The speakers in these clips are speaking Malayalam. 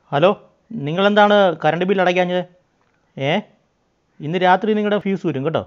ഹലോ നിങ്ങളെന്താണ് കറണ്ട് ബിൽ അടയ്ക്കാഞ്ഞത് ഏ ഇന്ന് രാത്രി നിങ്ങളുടെ ഫീസ് വരും കേട്ടോ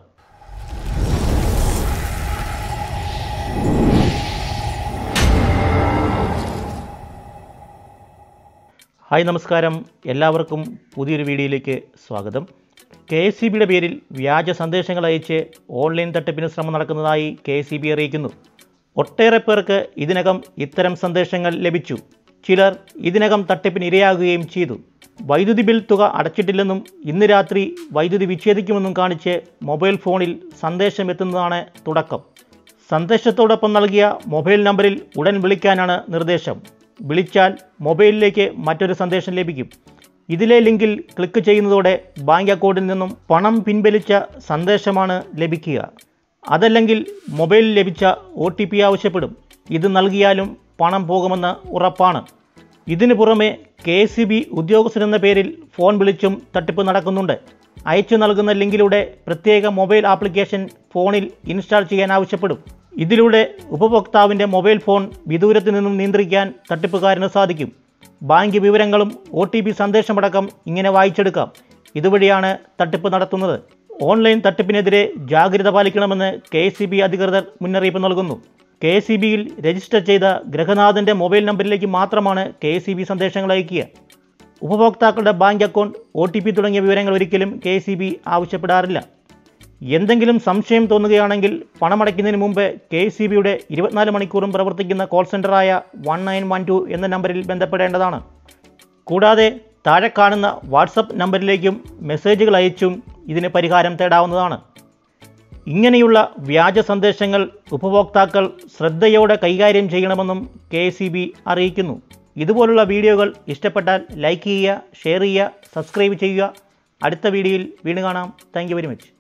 ഹായ് നമസ്കാരം എല്ലാവർക്കും പുതിയൊരു വീഡിയോയിലേക്ക് സ്വാഗതം കെ എസ് സി ബിയുടെ പേരിൽ വ്യാജ സന്ദേശങ്ങൾ അയച്ച് ഓൺലൈൻ തട്ടിപ്പിന് ശ്രമം നടക്കുന്നതായി കെ എസ് സി ബി അറിയിക്കുന്നു ഒട്ടേറെ പേർക്ക് ഇതിനകം ഇത്തരം സന്ദേശങ്ങൾ ലഭിച്ചു ചിലർ ഇതിനകം തട്ടിപ്പിന് ഇരയാകുകയും ചെയ്തു വൈദ്യുതി ബിൽ തുക അടച്ചിട്ടില്ലെന്നും ഇന്ന് രാത്രി വൈദ്യുതി വിച്ഛേദിക്കുമെന്നും കാണിച്ച് മൊബൈൽ ഫോണിൽ സന്ദേശം എത്തുന്നതാണ് തുടക്കം സന്ദേശത്തോടൊപ്പം നൽകിയ മൊബൈൽ നമ്പറിൽ ഉടൻ വിളിക്കാനാണ് നിർദ്ദേശം വിളിച്ചാൽ മൊബൈലിലേക്ക് മറ്റൊരു സന്ദേശം ലഭിക്കും ഇതിലെ ലിങ്കിൽ ക്ലിക്ക് ചെയ്യുന്നതോടെ ബാങ്ക് അക്കൗണ്ടിൽ നിന്നും പണം പിൻവലിച്ച സന്ദേശമാണ് ലഭിക്കുക അതല്ലെങ്കിൽ മൊബൈലിൽ ലഭിച്ച ഒ ടി പി ആവശ്യപ്പെടും ഇത് നൽകിയാലും പണം പോകുമെന്ന് ഉറപ്പാണ് ഇതിനു പുറമെ കെ സി ബി ഉദ്യോഗസ്ഥരെന്ന പേരിൽ ഫോൺ വിളിച്ചും തട്ടിപ്പ് നടക്കുന്നുണ്ട് അയച്ചു നൽകുന്ന ലിങ്കിലൂടെ പ്രത്യേക മൊബൈൽ ആപ്ലിക്കേഷൻ ഫോണിൽ ഇൻസ്റ്റാൾ ചെയ്യാൻ ആവശ്യപ്പെടും ഇതിലൂടെ ഉപഭോക്താവിൻ്റെ മൊബൈൽ ഫോൺ വിദൂരത്തു നിന്നും നിയന്ത്രിക്കാൻ തട്ടിപ്പുകാരന് സാധിക്കും ബാങ്ക് വിവരങ്ങളും ഒ ടി പി സന്ദേശമടക്കം ഇങ്ങനെ വായിച്ചെടുക്കാം ഇതുവഴിയാണ് തട്ടിപ്പ് നടത്തുന്നത് ഓൺലൈൻ തട്ടിപ്പിനെതിരെ ജാഗ്രത പാലിക്കണമെന്ന് കെ സി ബി അധികൃതർ മുന്നറിയിപ്പ് നൽകുന്നു കെ സി ബിയിൽ രജിസ്റ്റർ ചെയ്ത ഗ്രഹനാഥൻ്റെ മൊബൈൽ നമ്പറിലേക്ക് മാത്രമാണ് കെ സി ബി സന്ദേശങ്ങൾ അയക്കുക ഉപഭോക്താക്കളുടെ bank account O T P തുടങ്ങിയ വിവരങ്ങൾ ഒരിക്കലും കെ സി ബി ആവശ്യപ്പെടാറില്ല എന്തെങ്കിലും സംശയം തോന്നുകയാണെങ്കിൽ പണമടയ്ക്കുന്നതിന് മുമ്പ് കെ സി ബിയുടെ ഇരുപത്തിനാല് മണിക്കൂറും പ്രവർത്തിക്കുന്ന കോൾ സെൻ്ററായ വൺ നയൻ വൺ ടു എന്ന നമ്പറിൽ ബന്ധപ്പെടേണ്ടതാണ് കൂടാതെ താഴെ കാണുന്ന വാട്സപ്പ് നമ്പറിലേക്കും മെസ്സേജുകൾ അയച്ചും ഇതിന് പരിഹാരം തേടാവുന്നതാണ് ഇങ്ങനെയുള്ള വ്യാജ സന്ദേശങ്ങൾ ഉപഭോക്താക്കൾ ശ്രദ്ധയോടെ കൈകാര്യം ചെയ്യണമെന്നും കെ സി ബി അറിയിക്കുന്നു ഇതുപോലുള്ള വീഡിയോകൾ ഇഷ്ടപ്പെട്ടാൽ ലൈക്ക് ചെയ്യുക ഷെയർ ചെയ്യുക സബ്സ്ക്രൈബ് ചെയ്യുക അടുത്ത വീഡിയോയിൽ വീണ്ടും കാണാം താങ്ക് യു വെരി മച്ച്